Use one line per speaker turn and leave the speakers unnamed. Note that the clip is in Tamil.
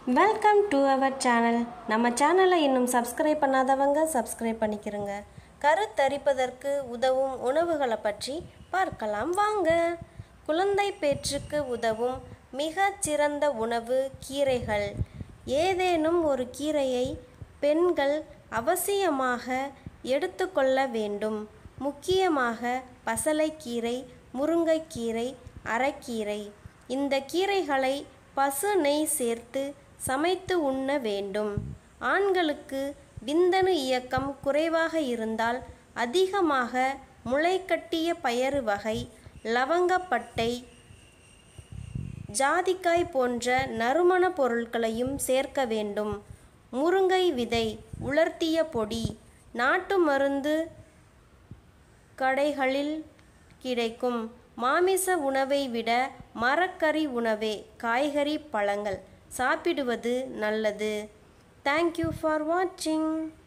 வெல்கம் டு அவர் சேனல் நம்ம சேனலை இன்னும் சப்ஸ்கிரைப் பண்ணாதவங்க சப்ஸ்கிரைப் பண்ணிக்கிறங்க கருத்தரிப்பதற்கு உதவும் உணவுகளை பற்றி பார்க்கலாம் வாங்க குழந்தை பேற்றுக்கு உதவும் மிகச் சிறந்த உணவு கீரைகள் ஏதேனும் ஒரு கீரையை பெண்கள் அவசியமாக எடுத்துக்கொள்ள வேண்டும் முக்கியமாக பசலைக்கீரை முருங்கைக்கீரை அரைக்கீரை இந்த கீரைகளை பசு நெய் சேர்த்து சமைத்து உண்ண வேண்டும் ஆண்களுக்கு விந்தணு இயக்கம் குறைவாக இருந்தால் அதிகமாக முளைக்கட்டிய பயறு வகை லவங்கப்பட்டை ஜாதிக்காய் போன்ற நறுமண பொருட்களையும் சேர்க்க வேண்டும் முருங்கை விதை உலர்த்திய பொடி நாட்டு மருந்து கடைகளில் கிடைக்கும் மாமிச உணவை விட மரக்கறி உணவே காய்கறி பழங்கள் சாப்பிடுவது நல்லது தேங்க்யூ ஃபார் வாட்சிங்